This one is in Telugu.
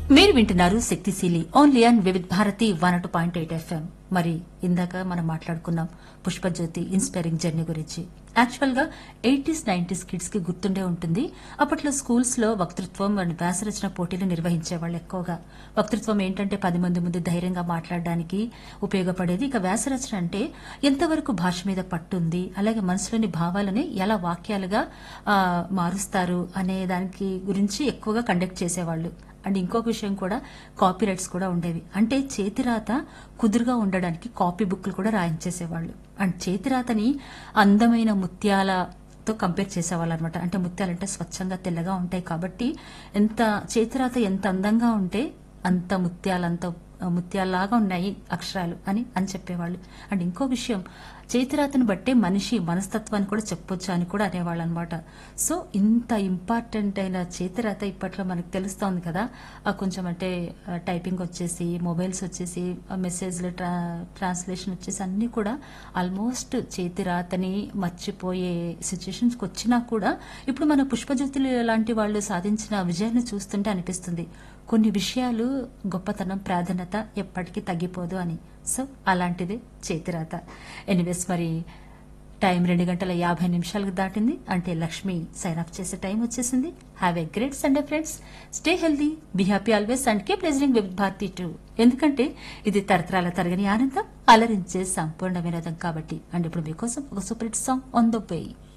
మీరు వింటున్నారు శక్తిశీలి only and Vividh Bharati one two point eight FM మరి ఇందాక మనం మాట్లాడుకున్నాం పుష్పజ్యోతి ఇన్స్పైరింగ్ జర్నీ గురించి యాక్చువల్ గా ఎయిటీస్ నైన్టీస్ కిడ్స్ కి గుర్తుండే ఉంటుంది అప్పట్లో స్కూల్స్ లో వక్తృత్వం అండ్ వ్యాసరచన పోటీలు నిర్వహించేవాళ్ళు ఎక్కువగా వక్తృత్వం ఏంటంటే పది మంది ముందు ధైర్యంగా మాట్లాడడానికి ఉపయోగపడేది ఇక వ్యాసరచన అంటే ఎంతవరకు భాష మీద పట్టుంది అలాగే మనసులోని భావాలని ఎలా వాక్యాలుగా ఆ, మారుస్తారు అనే దానికి గురించి ఎక్కువగా కండక్ట్ చేసేవాళ్ళు అండ్ ఇంకొక విషయం కూడా కాపీ రైట్స్ కూడా ఉండేవి అంటే చేతిరాత కుదురుగా ఉండడానికి కాపీ బుక్లు కూడా రాయించేసేవాళ్ళు అండ్ చేతిరాతని అందమైన ముత్యాలతో కంపేర్ చేసేవాళ్ళు అనమాట అంటే ముత్యాలు అంటే స్వచ్ఛంగా తెల్లగా ఉంటాయి కాబట్టి ఎంత చేతిరాత ఎంత అందంగా ఉంటే అంత ముత్యాలంత ముత్యాల్లాగా ఉన్నాయి అక్షరాలు అని అని చెప్పేవాళ్ళు అండ్ ఇంకో విషయం చేతిరాతను బట్టే మనిషి మనస్తత్వాన్ని కూడా చెప్పొచ్చు అని కూడా అనేవాళ్ళు అనమాట సో ఇంత ఇంపార్టెంట్ అయిన చేతిరాత ఇప్పట్లో మనకు తెలుస్తోంది కదా ఆ కొంచెం అంటే ఆ, టైపింగ్ వచ్చేసి మొబైల్స్ వచ్చేసి ఆ, మెసేజ్లు ట్రా ట్రాన్స్లేషన్ వచ్చేసి అన్నీ కూడా ఆల్మోస్ట్ చేతిరాతని మర్చిపోయే సిచ్యుయేషన్స్కి వచ్చినా కూడా ఇప్పుడు మన పుష్పజ్యోతులు లాంటి వాళ్ళు సాధించిన విజయాన్ని చూస్తుంటే అనిపిస్తుంది కొన్ని విషయాలు గొప్పతనం ప్రాధాన్యత ఎప్పటికీ తగ్గిపోదు అని సో అలాంటిదే చేతిరాత ఎనీవేస్ మరి టైం రెండు గంటల యాభై నిమిషాలకు దాటింది అంటే లక్ష్మి సైన్ అప్ చేసే టైం వచ్చేసింది have a great Sunday friends stay healthy be happy always and keep listening with Bharati two ఎందుకంటే ఇది తరతరాల తరగని ఆనందం అలరించే సంపూర్ణ వినోదం కాబట్టి అండ్ ఇప్పుడు మీకోసం ఒక super hit song on the way